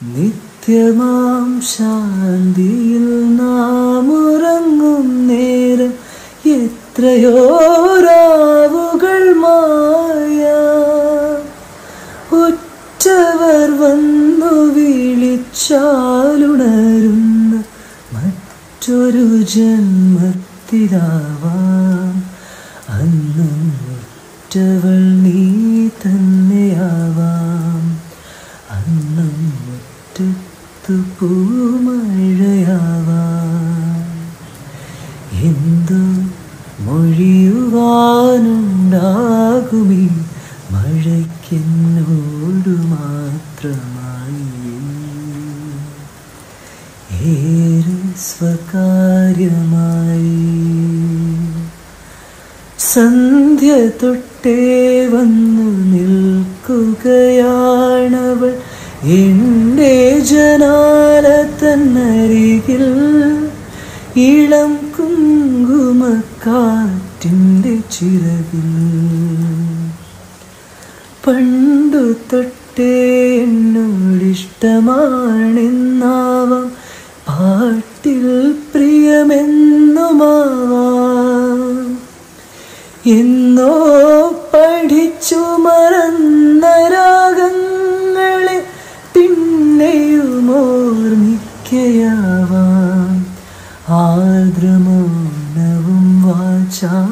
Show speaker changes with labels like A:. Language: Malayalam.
A: നിത്യമാം ശാന്തിയിൽ നാം ഉറങ്ങും നേരം എത്രയോ രാവുകൾ മായ ഉറ്റവർ വന്നു വിളിച്ചാലുണരുന്ന മറ്റൊരു ജന്മത്തിലാവാം അന്നും ഉറ്റവൾ നീ തന്നെയാവാം അന്നും മുറ്റത്തു പൂമഴയാവാം എന്തു മൊഴിയുവാനുണ്ടാകുമീ മഴയ്ക്കെന്നോടു മാത്രമായി ഏറെ സ്വകാര്യമായി സന്ധ്യ തൊട്ടേ വന്നു നിൽക്കുകയാണവൾ എൻ്റെ ജനാല തന്നരികിൽ ഇളം കുങ്കുമക്കാറ്റിൻ്റെ ചിറകിൽ പണ്ടു തൊട്ടേ എന്നോടിഷ്ടമാണെന്നാവാം പാട്ടിൽ പ്രിയമെന്നുമാവാം എന്നോ പഠിച്ചു മറന്ന രാഗങ്ങളെ പിന്നെയും ഓർമ്മിക്കയാവാം ആർദ്രമൗനവും വാചാ